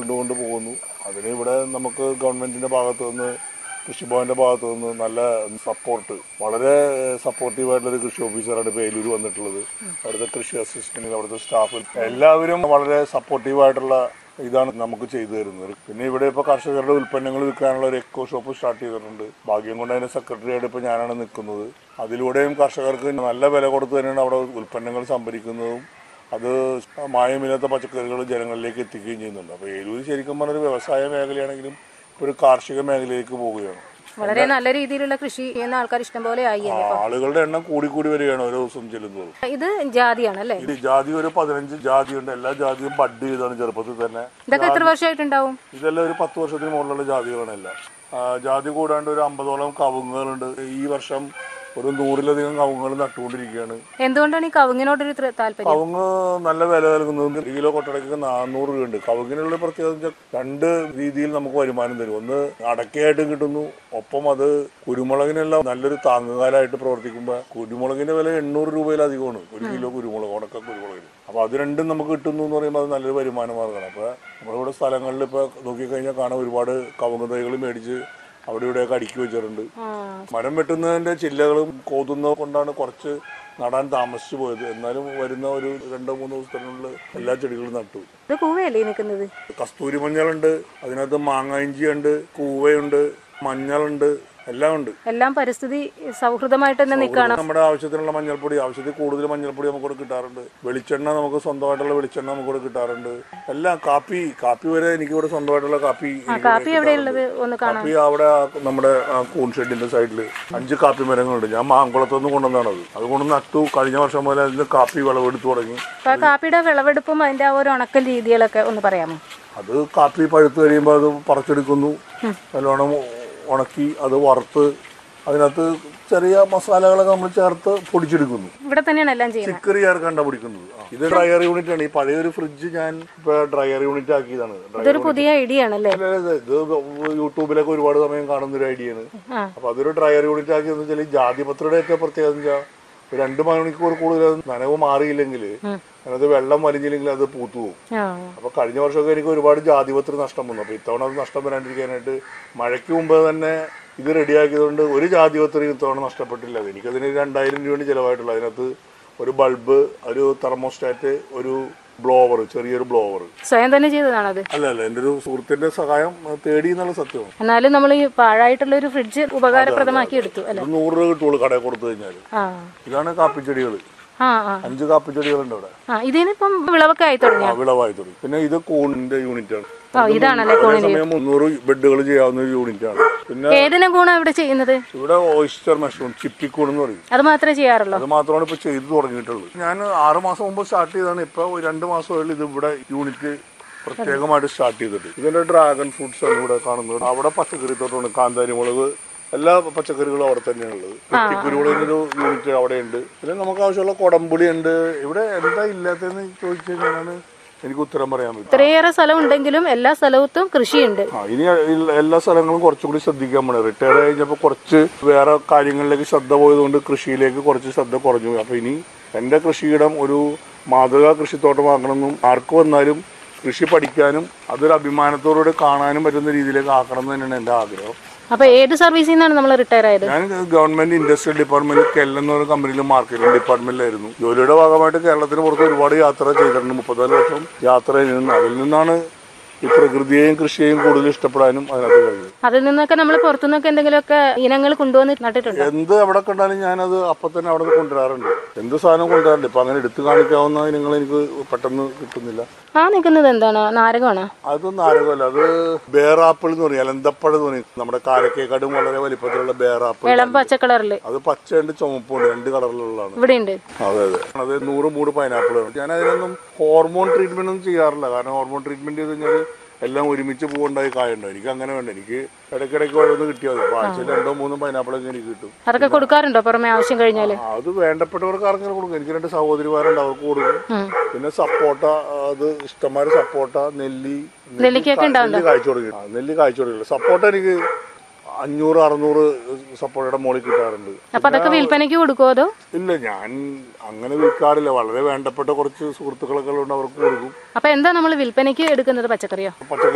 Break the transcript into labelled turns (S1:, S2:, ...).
S1: നേരിട്ടുകൊണ്ട് പോകുന്നു അതിന് ഇവിടെ നമുക്ക് ഗവൺമെന്റിന്റെ ഭാഗത്തു നിന്ന് കൃഷിഭവന്റെ ഭാഗത്തു നിന്ന് നല്ല സപ്പോർട്ട് വളരെ സപ്പോർട്ടീവായിട്ടുള്ള കൃഷി ഓഫീസറാണ് ഇപ്പോൾ ഏലൂർ വന്നിട്ടുള്ളത് അവിടുത്തെ കൃഷി അസിസ്റ്റന്റ് അവിടുത്തെ സ്റ്റാഫ് എല്ലാവരും വളരെ സപ്പോർട്ടീവായിട്ടുള്ള ഇതാണ് നമുക്ക് ചെയ്തു തരുന്നത് പിന്നെ ഇവിടെ ഇപ്പോൾ കർഷകരുടെ ഉൽപ്പന്നങ്ങൾ വിൽക്കാനുള്ള ഒരു എക്കോ ഷോപ്പ് സ്റ്റാർട്ട് ചെയ്തിട്ടുണ്ട് ഭാഗ്യം കൊണ്ട് അതിന്റെ സെക്രട്ടറി ആയിട്ട് ഇപ്പോൾ ഞാനാണ് നിൽക്കുന്നത് അതിലൂടെയും കർഷകർക്ക് നല്ല വില കൊടുത്ത് തന്നെയാണ് അവിടെ ഉൽപ്പന്നങ്ങൾ സംഭരിക്കുന്നതും അത് മായമില്ലാത്ത പച്ചക്കറികൾ ജനങ്ങളിലേക്ക് എത്തിക്കുകയും ചെയ്യുന്നുണ്ട് അപ്പോൾ ഏലൂർ ശരിക്കും പറഞ്ഞൊരു വ്യവസായ മേഖലയാണെങ്കിലും ഇപ്പോൾ ഒരു കാർഷിക മേഖലയിലേക്ക് പോവുകയാണ്
S2: വളരെ നല്ല രീതിയിലുള്ള കൃഷി ചെയ്യുന്ന ആൾക്കാർ ഇഷ്ടം പോലെ ആയി
S1: ആ, ആളുകളുടെ എണ്ണം കൂടിക്കൂടി വരികയാണ് ഓരോ ദിവസം ചെല്ലുന്നത്
S2: ഇത് ജാതിയാണ് അല്ലേ
S1: ഇത് ജാതി ഒരു പതിനഞ്ച് ജാതിയുണ്ട് എല്ലാ ജാതിയും ബഡ് ചെയ്താണ് ചെറുപ്പത്തിൽ തന്നെ
S2: ഇതൊക്കെ എത്ര വർഷമായിട്ടുണ്ടാവും
S1: ഇതെല്ലാം ഒരു പത്ത് വർഷത്തിന് മുകളിലുള്ള ജാതികളാണ് എല്ലാം ആ, ജാതി കൂടാണ്ട് ഒരു അമ്പതോളം കവുങ്ങുകളുണ്ട് ഈ വർഷം ഒരു നൂറിലധികം കവുങ്ങുകൾ നട്ടുകൊണ്ടിരിക്കുകയാണ്
S2: എന്തുകൊണ്ടാണ് ഈ കവുങ്ങിനോടൊരു ഇത്ര താല്പര്യം
S1: കവുങ്ങ് നല്ല വില നൽകുന്നത് ഒരു കിലോ കൊട്ടടയ്ക്ക് നാനൂറ് രൂപയുണ്ട് കവുങ്ങിനുള്ള പ്രത്യേകത എന്ന് വെച്ചാൽ രണ്ട് രീതിയിൽ നമുക്ക് വരുമാനം തരും ഒന്ന് അടക്കയായിട്ടും കിട്ടുന്നു ഒപ്പം അത് കുരുമുളകിനെല്ലാം നല്ലൊരു താങ്ങുകാലായിട്ട് പ്രവർത്തിക്കുമ്പോൾ കുരുമുളകിന്റെ വില എണ്ണൂറ് രൂപയിലധികമാണ് ഒരു കിലോ കുരുമുളക് ഉണക്ക കുരുമുളകിന് അപ്പൊ അത് രണ്ടും നമുക്ക് കിട്ടുന്നു എന്ന് പറയുമ്പോൾ അത് നല്ലൊരു വരുമാന മാർഗ്ഗമാണ് അപ്പൊ നമ്മളിവിടെ സ്ഥലങ്ങളിൽ ഇപ്പൊ നോക്കിക്കഴിഞ്ഞാൽ കാണാൻ ഒരുപാട് കവുങ്ങ് തൈകൾ മേടിച്ച് അവിടെ ഇവിടെയൊക്കെ അടുക്കി വെച്ചിട്ടുണ്ട്
S2: ആ
S1: മരം വെട്ടുന്നതിന്റെ ചില്ലകളും കോതുന്നത് കൊണ്ടാണ് കുറച്ച് നടാൻ താമസിച്ചു പോയത് എന്നാലും വരുന്ന ഒരു രണ്ടോ മൂന്നോ ദിവസത്തിനുള്ളിൽ എല്ലാ ചെടികളും നട്ടു
S2: ഇത് കൂവയല്ലേ നിൽക്കുന്നത്
S1: കസ്തൂരി മഞ്ഞളുണ്ട് അതിനകത്ത് മാങ്ങ ഇഞ്ചിയുണ്ട് കൂവയുണ്ട് മഞ്ഞളുണ്ട് എല്ലാം ഉണ്ട്
S2: എല്ലാം പരിസ്ഥിതി സൗഹൃദമായിട്ട് തന്നെ നിൽക്കുകയാണ്
S1: നമ്മുടെ ആവശ്യത്തിനുള്ള മഞ്ഞൾപ്പൊടി ആവശ്യത്തിൽ കൂടുതൽ മഞ്ഞൾപ്പൊടി നമുക്ക് ഇവിടെ കിട്ടാറുണ്ട് വെളിച്ചെണ്ണ നമുക്ക് സ്വന്തമായിട്ടുള്ള വെളിച്ചെണ്ണ നമുക്ക് ഇവിടെ കിട്ടാറുണ്ട് എല്ലാം കാപ്പി കാപ്പി വരെ എനിക്ക് ഇവിടെ സ്വന്തമായിട്ടുള്ള കാപ്പി എനിക്ക് ഇവിടെ
S2: കാപ്പി എവിടെയുള്ളത് ഒന്ന് കാണാം
S1: കാപ്പി അവിടെ ആ നമ്മുടെ ആ കൂൺ ഷെഡിന്റെ സൈഡിൽ അഞ്ച് കാപ്പി മരങ്ങളുണ്ട് ഞാൻ മാങ്കുളത്തുനിന്ന് കൊണ്ടുവന്നാണ് അത് അത് കൊണ്ട് നട്ടു കഴിഞ്ഞ വർഷം മുതൽ അതിന് കാപ്പി വിളവെടുത്തു തുടങ്ങി
S2: അപ്പൊ ആ കാപ്പിയുടെ വിളവെടുപ്പും അതിന്റെ ആ ഒരു ഉണക്കൽ രീതികളൊക്കെ ഒന്ന് പറയാമോ
S1: അത് കാപ്പി പഴുത്ത് കഴിയുമ്പോൾ അത് പറിച്ചെടുക്കുന്നു നല്ലോണം ഉണക്കി അത് വറുത്ത് അതിനകത്ത് ചെറിയ മസാലകളൊക്കെ നമ്മൾ ചേർത്ത് പൊടിച്ചെടുക്കുന്നു
S2: ഇവിടെ തന്നെയാണ് എല്ലാം ചെയ്യുന്നത്
S1: ചിക്കറി ചേർക്കണ്ട പൊടിക്കുന്നത് ആ. ഇത് ഡ്രയർ യൂണിറ്റ് ആണ് ഈ പഴയ ഒരു ഫ്രിഡ്ജ് ഞാൻ ഇപ്പൊ ഡ്രയർ യൂണിറ്റ് ആക്കിയതാണ് ഡ്രയർ
S2: ഇതൊരു പുതിയ ഐഡിയ ആണല്ലേ
S1: അല്ല, അല്ല, ഇത് യൂട്യൂബിലൊക്കെ ഒരുപാട് സമയം കാണുന്ന ഒരു ഐഡിയ ആണ്
S2: ആ.
S1: അപ്പൊ അതൊരു ഡ്രയർ യൂണിറ്റ് ആക്കിയെന്ന് വെച്ചാൽ ഈ ജാതിപത്രയുടെ ഒക്കെ പ്രത്യേകത എന്ന് വെച്ചാൽ ഒരു രണ്ട് മണിക്കൂർ കൂടുതൽ നനവ് മാറിയില്ലെങ്കിൽ അതിനകത്ത് വെള്ളം വലിഞ്ഞില്ലെങ്കിൽ അത് പൂത്തു പോകും
S2: ആ
S1: അപ്പൊ കഴിഞ്ഞ വർഷമൊക്കെ എനിക്ക് ഒരുപാട് ജാതിപത്രം നഷ്ടം വന്നു അപ്പൊ ഇത്തവണ അത് നഷ്ടം വരാണ്ടിരിക്കാനായിട്ട് മഴയ്ക്ക് മുമ്പ് തന്നെ ഇത് റെഡിയാക്കിയതുകൊണ്ട് ഒരു ജാതിപത്രം ഇത്തവണ നഷ്ടപ്പെട്ടില്ല എനിക്കതിന് രണ്ടായിരം രൂപയാണ് ചിലവായിട്ടുള്ളത് അതിനകത്ത് ഒരു ബൾബ് ഒരു തെർമോസ്റ്റാറ്റ് ഒരു ബ്ലോവർ ചെറിയൊരു ബ്ലോവർ
S2: സ്വയം തന്നെ ചെയ്തതാണോ അത്
S1: അല്ല അല്ല എൻ്റെ ഒരു സുഹൃത്തിന്റെ സഹായം അഹ് തേടി എന്നുള്ള സത്യമാണ്
S2: എന്നാലും നമ്മൾ ഈ പാഴായിട്ടുള്ള ഒരു ഫ്രിഡ്ജ് ഉപകാരപ്രദമാക്കി എടുത്തു അല്ലെ
S1: ഇത് നൂറ് രൂപ കിട്ടുള്ളൂ കടയിൽ കൊടുത്തു കഴിഞ്ഞാൽ
S2: ആ
S1: ഇതാണ് കാപ്പിച്ചെടികൾ
S2: ആ ആ
S1: അഞ്ച് കാപ്പിച്ചെടികളുണ്ട് അവിടെ
S2: ആ ഇതിനിപ്പം വിളവൊക്കെ ആയി തുടങ്ങി
S1: ആ വിളവായി തുടങ്ങി പിന്നെ ഇത് കൂണിന്റെ യൂണിറ്റ് ആണ്
S2: ആ ഇതാണല്ലേ
S1: ഒരേ സമയം മുന്നൂറ് ബെഡുകൾ ചെയ്യാവുന്ന ഒരു യൂണിറ്റ് ആണ് പിന്നെ
S2: ഏതിനെ കൂണാ ഇവിടെ ചെയ്യുന്നത്
S1: ഇവിടെ ഓയിസ്റ്റർ മഷ്റൂം ചിപ്പിക്കൂൺ എന്ന് പറയും
S2: അത് മാത്രമേ ചെയ്യാറുള്ളൂ
S1: അത് മാത്രമാണ് ഇപ്പൊ ചെയ്തു തുടങ്ങിയിട്ടുള്ളത് ഞാൻ ആറ് മാസം മുമ്പ് സ്റ്റാർട്ട് ചെയ്താണ് ഇപ്പൊ ഒരു രണ്ട് മാസമായിട്ട് ഇത് ഇവിടെ യൂണിറ്റ് പ്രത്യേകമായിട്ട് സ്റ്റാർട്ട് ചെയ്തിട്ട് ഇതിന്റെ ഡ്രാഗൺ ഫ്രൂട്ട്സ് ആണ് ഇവിടെ കാണുന്നത് അവിടെ പച്ചക്കറി തോട്ടമുണ്ട് കാന്താരി മുളക് എല്ലാ പച്ചക്കറികളും അവിടെ തന്നെയാണുള്ളത് കുരുമുളകിന്റെ ഒരു യൂണിറ്റ് അവിടെ ഉണ്ട് പിന്നെ നമുക്ക് ആവശ്യമുള്ള കൊടംപുളി ഉണ്ട് ഇവിടെ എന്താ ഇല്ലാത്തതെന്ന് ചോദിച്ചു കഴിഞ്ഞാൽ എനിക്ക് ഉത്തരം പറയാൻ പറ്റും
S2: ഇത്രയേറെ സ്ഥലം ഉണ്ടെങ്കിലും എല്ലാ സ്ഥലത്തും കൃഷിയുണ്ട്
S1: ആ ഇനി ഇൽ- എല്ലാ സ്ഥലങ്ങളും കുറച്ചുകൂടി ശ്രദ്ധിക്കാൻ വേണം റിട്ടയർ കഴിഞ്ഞപ്പോൾ കുറച്ച് വേറെ കാര്യങ്ങളിലേക്ക് ശ്രദ്ധ പോയതുകൊണ്ട് കൃഷിയിലേക്ക് കുറച്ച് ശ്രദ്ധ കുറഞ്ഞു അപ്പൊ ഇനി എന്റെ കൃഷിയിടം ഒരു മാതൃകാ കൃഷിത്തോട്ടമാക്കണമെന്നും ആർക്ക് വന്നാലും കൃഷി പഠിക്കാനും അതൊരു അഭിമാനത്തോടുകൂടി കാണാനും പറ്റുന്ന രീതിയിലേക്ക് ആക്കണം എന്ന് തന്നെയാണ് എന്റെ ആഗ്രഹം
S2: അപ്പൊ ഏത് സർവീസിൽ നിന്നാണ് നമ്മൾ റിട്ടയർ ആയത്
S1: ഞാൻ ഗവൺമെന്റ് ഇൻഡസ്ട്രിയൽ ഡിപ്പാർട്ട്മെന്റ് കെൽ എന്ന ഒരു കമ്പനിയിൽ മാർക്കറ്റിംഗ് ഡിപ്പാർട്ട്മെന്റിലായിരുന്നു ജോലിയുടെ ഭാഗമായിട്ട് കേരളത്തിന് പുറത്ത് ഒരുപാട് യാത്ര ചെയ്തിട്ടുണ്ട് മുപ്പത്തിനാല് വർഷം യാത്ര ചെയ്തിരുന്നു അതിൽ നിന്നാണ് ഈ പ്രകൃതിയെയും കൃഷിയെയും കൂടുതൽ ഇഷ്ടപ്പെടാനും അതിനകത്ത് കഴിഞ്ഞത്
S2: അതിൽ നിന്നൊക്കെ നമ്മൾ പുറത്തുനിന്നൊക്കെ എന്തെങ്കിലുമൊക്കെ ഇനങ്ങൾ കൊണ്ടുവന്ന് നട്ടിട്ടുണ്ട്
S1: എന്ത് എവിടെ കണ്ടാലും ഞാനത് അപ്പൊ തന്നെ അവിടെ നിന്ന് കൊണ്ടുവരാറുണ്ട് എന്ത് സാധനം കൊണ്ടുവരാറുണ്ട് ഇപ്പൊ അങ്ങനെ എടുത്തു കാണിക്കാവുന്ന ഇനങ്ങൾ എനിക്ക് പെട്ടെന്ന് കിട്ടുന്നില്ല
S2: ആ നിൽക്കുന്നത് എന്താണ് നാരകമാണോ
S1: അതൊന്നും ആരോഗ്യമല്ല അത് ബേറാപ്പിൾ എന്ന് പറയും അലന്തപ്പഴം എന്ന് പറയും നമ്മുടെ കാരക്കേക്കാടും വളരെ വലിപ്പത്തിലുള്ള ബേറാപ്പിൾ
S2: ഇളം പച്ച കളറില്
S1: അത് പച്ചയുണ്ട് ചുമപ്പുണ്ട് രണ്ട് കളറിലുള്ളതാണ്
S2: ഇവിടെ ഉണ്ട്
S1: അതെ അതെ അത് നൂറ് മൂട് പൈനാപ്പിളാണ് ഞാൻ അതിനൊന്നും ഹോർമോൺ ട്രീറ്റ്മെന്റ് ഒന്നും ചെയ്യാറില്ല കാരണം ഹോർമോൺ ട്രീറ്റ്മെന്റ് ചെയ്ത് കഴിഞ്ഞാൽ എല്ലാം ഒരുമിച്ച് പൂവുണ്ടായി കായുണ്ടോ എനിക്ക് അങ്ങനെ വേണ്ട എനിക്ക് ഇടയ്ക്കിടയ്ക്ക് ഓരോന്ന് കിട്ടിയാൽ മതി അപ്പൊ ആഴ്ചയിൽ രണ്ടോ മൂന്നോ പൈനാപ്പിളൊക്കെ എനിക്ക് കിട്ടും
S2: അതൊക്കെ കൊടുക്കാറുണ്ടോ പുറമെ ആവശ്യം കഴിഞ്ഞാല്
S1: ആ, അത് വേണ്ടപ്പെട്ടവർക്ക് ആർക്കെങ്കിലും കൊടുക്കും എനിക്ക് രണ്ട് സഹോദരിമാരുണ്ട് അവർക്ക് കൊടുക്കും പിന്നെ സപ്പോട്ട അത് ഇഷ്ടംമാര് സപ്പോട്ട നെല്ലി
S2: നെല്ലിക്കയൊക്കെ
S1: നെല്ലി കായ്ച്ചു തുടങ്ങി ആ, നെല്ലി കായ്ച്ചു തുടങ്ങി സപ്പോട്ട എനിക്ക് അഞ്ഞൂറ് അറുന്നൂറ് സപ്പോട്ടയുടെ മുകളിൽ കിട്ടാറുണ്ട്
S2: അപ്പൊ അതൊക്കെ വിൽപ്പനയ്ക്ക് കൊടുക്കുമോ അതോ
S1: ഇല്ല ഞാൻ അങ്ങനെ വിൽക്കാറില്ല വളരെ വേണ്ടപ്പെട്ട കുറച്ച് സുഹൃത്തുക്കളൊക്കെ ഉള്ളതുകൊണ്ട് അവർക്ക് കൊടുക്കും
S2: അപ്പൊ എന്താ നമ്മൾ വിൽപ്പനയ്ക്ക് എടുക്കുന്നത് പച്ചക്കറിയോ
S1: പച്ചക്കറി